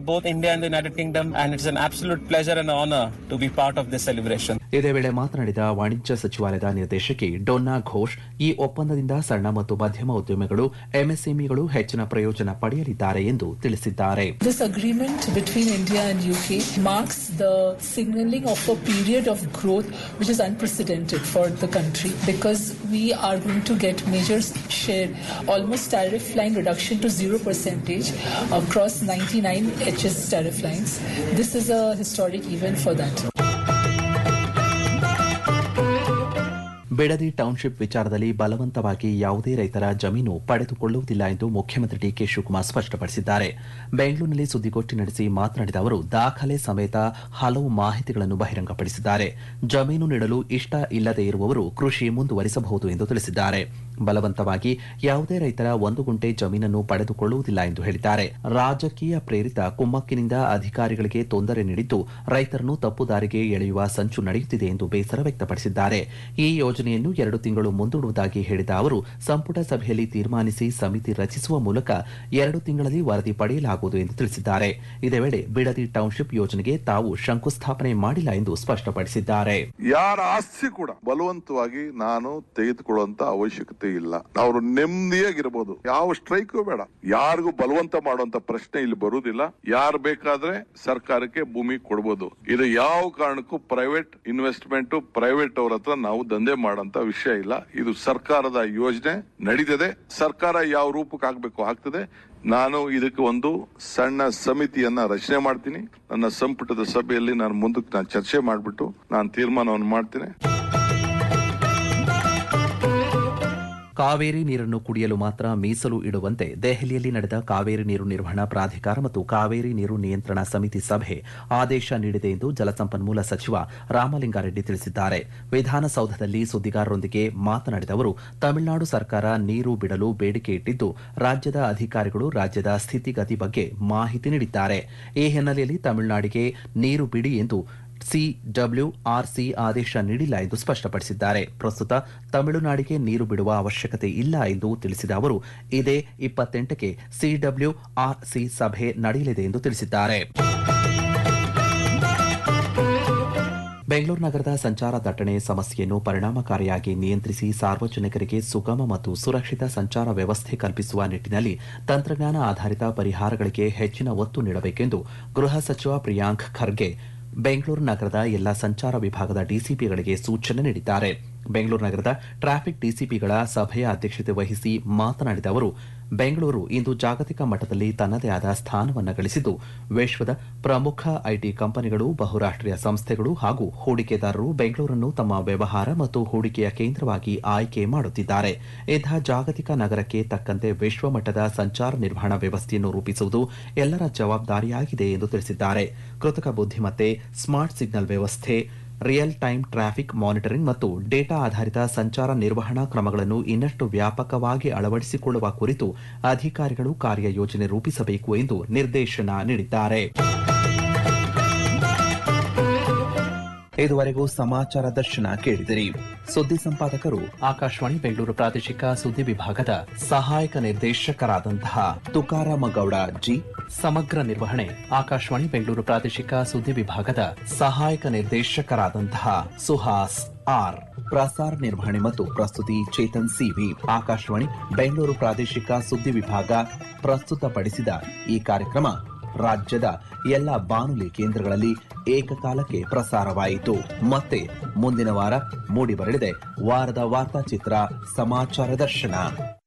both India and the United Kingdom, and it's an absolute pleasure and honor to be part of this celebration. ಇದೇ ವೇಳೆ ಮಾತನಾಡಿದ ವಾಣಿಜ್ಯ ಸಚಿವಾಲಯದ ನಿರ್ದೇಶಕಿ Donna Ghosh ಈ ಒಪ್ಪಂದದಿಂದ ಸಣ್ಣ ಮತ್ತು ಮಧ್ಯಮ ಉದ್ಯಮಿಗಳು ಎಂಎಸ್ಎಂಇಗಳು ಹೆಚ್ಚಿನ ಪ್ರಯೋಜನ ಪಡೆಯಲಿದ್ದಾರೆ ಎಂದು ತಿಳಿಸಿದ್ದಾರೆ This agreement between India and UK marks the signaling of a period of growth which is unprecedented for the country because we are going to get major share, almost tariff line reduction to zero percentage across 99 HS tariff lines. This is a historic event for that. Bidadi township ವಿಚಾರದಲ್ಲಿ ಬಲವಂತವಾಗಿ ಯಾವುದೇ ರೈತರ ಜಮೀನು ಪಡೆದುಕೊಳ್ಳುವುದಿಲ್ಲ ಎಂದು ಮುಖ್ಯಮಂತ್ರಿ DK Shivakumar ಸ್ಪಷ್ಟಪಡಿಸಿದ್ದಾರೆ ಬೆಂಗಳೂರಿನಲ್ಲಿ ಸುದ್ದಿಗೋಷ್ಠಿ ನಡೆಸಿ ಮಾತನಾಡಿದ ಅವರು ದಾಖಲೆ ಸಮೇತ ಹಲವು ಮಾಹಿತಿಗಳನ್ನು ಬಹಿರಂಗಪಡಿಸಿದ್ದಾರೆ ಜಮೀನು ನೀಡಲು ಇಷ್ಟ ಇಲ್ಲದೆ ಇರುವವರು ಕೃಷಿ ಮುಂದುವರಿಸಬಹುದು ಎಂದು ತಿಳಿಸಿದ್ದಾರೆ ಬಲವಂತವಾಗಿ ಯಾವುದೇ ರೈತರ ಒಂದು ಗುಂಟೆ ಜಮೀನನ್ನು ಪಡೆದುಕೊಳ್ಳುವುದಿಲ್ಲ ಎಂದು ಹೇಳಿದ್ದಾರೆ ರಾಜಕೀಯ ಪ್ರೇರಿತ ಕುಮ್ಮಕ್ಕಿನಿಂದ ಅಧಿಕಾರಿಗಳಿಗೆ ತೊಂದರೆ ನೀಡಿದ್ದು ರೈತರನ್ನು ತಪ್ಪು ದಾರಿಗೆ ಎಳೆಯುವ ಸಂಚು ನಡೆಯುತ್ತಿದೆ ಎಂದು ಬೇಸರ ವ್ಯಕ್ತಪಡಿಸಿದ್ದಾರೆ ಈ ಯೋಜನೆಯನ್ನು ಎರಡು ತಿಂಗಳು ಮುಂದೂಡುವುದಾಗಿ ಹೇಳಿದ ಅವರು ಸಂಪುಟ ಸಭೆಯಲ್ಲಿ ತೀರ್ಮಾನಿಸಿ ಸಮಿತಿ ರಚಿಸುವ ಮೂಲಕ ಎರಡು ತಿಂಗಳಲ್ಲಿ ವರದಿ ಪಡೆಯಲಾಗುವುದು ಎಂದು ತಿಳಿಸಿದ್ದಾರೆ ಇದೇ ವೇಳೆ ಬಿಡದಿ ಟೌನ್ಶಿಪ್ ಯೋಜನೆಗೆ ತಾವು ಶಂಕುಸ್ಥಾಪನೆ ಮಾಡಿಲ್ಲ ಎಂದು ಸ್ಪಷ್ಟಪಡಿಸಿದ್ದಾರೆ ಯಾರ ಆಸ್ತಿ ಕೂಡ ಬಲವಂತವಾಗಿ ನಾನು ತೆಗೆದುಕೊಳ್ಳುವಂತ ಅವಶ್ಯಕತೆ ಇಲ್ಲ ಅವರು ನೆಮ್ಮದಿಯಾಗಿರ್ಬೋದು ಯಾವ ಸ್ಟ್ರೈಕ್ ಬೇಡ ಯಾರಿಗೂ ಬಲವಂತ ಮಾಡುವಂತ ಪ್ರಶ್ನೆ ಇಲ್ಲಿ ಬರುವುದಿಲ್ಲ ಯಾರು ಬೇಕಾದ್ರೆ ಸರ್ಕಾರಕ್ಕೆ ಭೂಮಿ ಕೊಡಬಹುದು ಇದು ಯಾವ ಕಾರಣಕ್ಕೂ ಪ್ರೈವೇಟ್ ಇನ್ವೆಸ್ಟ್ಮೆಂಟ್ ಪ್ರೈವೇಟ್ ಅವ್ರ ಹತ್ರ ನಾವು ದಂಧೆ ಮಾಡಂತ ವಿಷಯ ಇಲ್ಲ ಇದು ಸರ್ಕಾರದ ಯೋಜನೆ ನಡೀತದೆ ಸರ್ಕಾರ ಯಾವ ರೂಪಕ್ಕೆ ಆಗ್ಬೇಕು ಆಗ್ತದೆ ನಾನು ಇದಕ್ಕೆ ಒಂದು ಸಣ್ಣ ಸಮಿತಿಯನ್ನ ರಚನೆ ಮಾಡ್ತೀನಿ ನನ್ನ ಸಂಪುಟದ ಸಭೆಯಲ್ಲಿ ನಾನು ಮುಂದಕ್ಕೆ ನಾನು ಚರ್ಚೆ ಮಾಡಿಬಿಟ್ಟು ನಾನು ತೀರ್ಮಾನವನ್ನು ಮಾಡ್ತೀನಿ ಕಾವೇರಿ ನೀರನ್ನು ಕುಡಿಯಲು ಮಾತ್ರ ಮೀಸಲು ಇಡುವಂತೆ ದೆಹಲಿಯಲ್ಲಿ ನಡೆದ ಕಾವೇರಿ ನೀರು ನಿರ್ವಹಣಾ ಪ್ರಾಧಿಕಾರ ಮತ್ತು ಕಾವೇರಿ ನೀರು ನಿಯಂತ್ರಣ ಸಮಿತಿ ಸಭೆ ಆದೇಶ ನೀಡಿದೆ ಎಂದು ಜಲಸಂಪನ್ಮೂಲ ಸಚಿವ ರಾಮಲಿಂಗಾರೆಡ್ಡಿ ತಿಳಿಸಿದ್ದಾರೆ ವಿಧಾನಸೌಧದಲ್ಲಿ ಸುದ್ದಿಗಾರರೊಂದಿಗೆ ಮಾತನಾಡಿದ ಅವರು ತಮಿಳುನಾಡು ಸರ್ಕಾರ ನೀರು ಬಿಡಲು ಬೇಡಿಕೆ ಇಟ್ಟಿದ್ದು ರಾಜ್ಯದ ಅಧಿಕಾರಿಗಳು ರಾಜ್ಯದ ಸ್ಥಿತಿಗತಿ ಬಗ್ಗೆ ಮಾಹಿತಿ ನೀಡಿದ್ದಾರೆ ಈ ಹಿನ್ನೆಲೆಯಲ್ಲಿ ತಮಿಳುನಾಡಿಗೆ ನೀರು ಬಿಡಿ ಎಂದು ಸಿಡಬ್ಲ್ಯೂಆರ್ಸಿ ಆದೇಶ ನೀಡಿಲ್ಲ ಎಂದು ಸ್ಪಷ್ಟಪಡಿಸಿದ್ದಾರೆ ಪ್ರಸ್ತುತ ತಮಿಳುನಾಡಿಗೆ ನೀರು ಬಿಡುವ ಅವಶ್ಯಕತೆ ಇಲ್ಲ ಎಂದು ತಿಳಿಸಿದ ಅವರು ಇದೇ ಇಪ್ಪತ್ತೆಂಟಕ್ಕೆ ಸಿಡಬ್ಲ್ಯೂಆರ್ಸಿ ಸಭೆ ನಡೆಯಲಿದೆ ಎಂದು ತಿಳಿಸಿದ್ದಾರೆ ಬೆಂಗಳೂರು ನಗರದ ಸಂಚಾರ ದಟ್ಟಣೆ ಸಮಸ್ಯೆಯನ್ನು ಪರಿಣಾಮಕಾರಿಯಾಗಿ ನಿಯಂತ್ರಿಸಿ ಸಾರ್ವಜನಿಕರಿಗೆ ಸುಗಮ ಮತ್ತು ಸುರಕ್ಷಿತ ಸಂಚಾರ ವ್ಯವಸ್ಥೆ ಕಲ್ಪಿಸುವ ನಿಟ್ಟಿನಲ್ಲಿ ತಂತ್ರಜ್ಞಾನ ಆಧಾರಿತ ಪರಿಹಾರಗಳಿಗೆ ಹೆಚ್ಚಿನ ಒತ್ತು ನೀಡಬೇಕೆಂದು ಗೃಹ ಸಚಿವ ಪ್ರಿಯಾಂಕ್ ಖರ್ಗೆ ಬೆಂಗಳೂರು ನಗರದ ಎಲ್ಲಾ ಸಂಚಾರ ವಿಭಾಗದ ಡಿಸಿಪಿಗಳಿಗೆ ಸೂಚನೆ ನೀಡಿದ್ದಾರೆ ಬೆಂಗಳೂರು ನಗರದ ಟ್ರಾಫಿಕ್ ಡಿಸಿಪಿಗಳ ಸಭೆಯ ಅಧ್ಯಕ್ಷತೆ ವಹಿಸಿ ಮಾತನಾಡಿದ ಅವರು ಬೆಂಗಳೂರು ಇಂದು ಜಾಗತಿಕ ಮಟ್ಟದಲ್ಲಿ ತನ್ನದೇ ಆದ ಸ್ಥಾನವನ್ನು ಗಳಿಸಿದ್ದು ವಿಶ್ವದ ಪ್ರಮುಖ ಐಟಿ ಕಂಪನಿಗಳು ಬಹುರಾಷ್ಟೀಯ ಸಂಸ್ಥೆಗಳು ಹಾಗೂ ಹೂಡಿಕೆದಾರರು ಬೆಂಗಳೂರನ್ನು ತಮ್ಮ ವ್ಯವಹಾರ ಮತ್ತು ಹೂಡಿಕೆಯ ಕೇಂದ್ರವಾಗಿ ಆಯ್ಕೆ ಮಾಡುತ್ತಿದ್ದಾರೆ ಇಂಥ ಜಾಗತಿಕ ನಗರಕ್ಕೆ ತಕ್ಕಂತೆ ವಿಶ್ವಮಟ್ಟದ ಸಂಚಾರ ನಿರ್ವಹಣಾ ವ್ಯವಸ್ಥೆಯನ್ನು ರೂಪಿಸುವುದು ಎಲ್ಲರ ಜವಾಬ್ದಾರಿಯಾಗಿದೆ ಎಂದು ತಿಳಿಸಿದ್ದಾರೆ ಕೃತಕ ಬುದ್ಧಿಮತ್ತೆ ಸ್ಮಾರ್ಟ್ ಸಿಗ್ನಲ್ ವ್ಯವಸ್ಥೆ ರಿಯಲ್ ಟೈಮ್ ಟ್ರಾಫಿಕ್ ಮಾನಿಟರಿಂಗ್ ಮತ್ತು ಡೇಟಾ ಆಧಾರಿತ ಸಂಚಾರ ನಿರ್ವಹಣಾ ಕ್ರಮಗಳನ್ನು ಇನ್ನಷ್ಟು ವ್ಯಾಪಕವಾಗಿ ಅಳವಡಿಸಿಕೊಳ್ಳುವ ಕುರಿತು ಅಧಿಕಾರಿಗಳು ಕಾರ್ಯಯೋಜನೆ ರೂಪಿಸಬೇಕು ಎಂದು ನಿರ್ದೇಶನ ನೀಡಿದ್ದಾರೆ ಇದುವರೆಗೂ ಸಮಾಚಾರ ದರ್ಶನ ಕೇಳಿದಿರಿ ಸುದ್ದಿ ಸಂಪಾದಕರು ಆಕಾಶವಾಣಿ ಬೆಂಗಳೂರು ಪ್ರಾದೇಶಿಕ ಸುದ್ದಿ ವಿಭಾಗದ ಸಹಾಯಕ ನಿರ್ದೇಶಕರಾದಂತಹ ತುಕಾರಾಮ ಗೌಡ ಜಿ ಸಮಗ್ರ ನಿರ್ವಹಣೆ ಆಕಾಶವಾಣಿ ಬೆಂಗಳೂರು ಪ್ರಾದೇಶಿಕ ಸುದ್ದಿ ವಿಭಾಗದ ಸಹಾಯಕ ನಿರ್ದೇಶಕರಾದಂತಹ ಸುಹಾಸ್ ಆರ್ ಪ್ರಸಾರ ನಿರ್ವಹಣೆ ಮತ್ತು ಪ್ರಸ್ತುತಿ ಚೇತನ್ ಸಿವಿ ಆಕಾಶವಾಣಿ ಬೆಂಗಳೂರು ಪ್ರಾದೇಶಿಕ ಸುದ್ದಿ ವಿಭಾಗ ಪ್ರಸ್ತುತಪಡಿಸಿದ ಈ ಕಾರ್ಯಕ್ರಮ ರಾಜ್ಯದ ಎಲ್ಲ ಬಾನುಲಿ ಕೇಂದ್ರಗಳಲ್ಲಿ ಏಕಕಾಲಕ್ಕೆ ಪ್ರಸಾರವಾಯಿತು ಮತ್ತೆ ಮುಂದಿನ ವಾರ ಮೂಡಿಬರಲಿದೆ ವಾರದ ವಾರ್ತಾಚಿತ್ರ ಸಮಾಚಾರ ದರ್ಶನ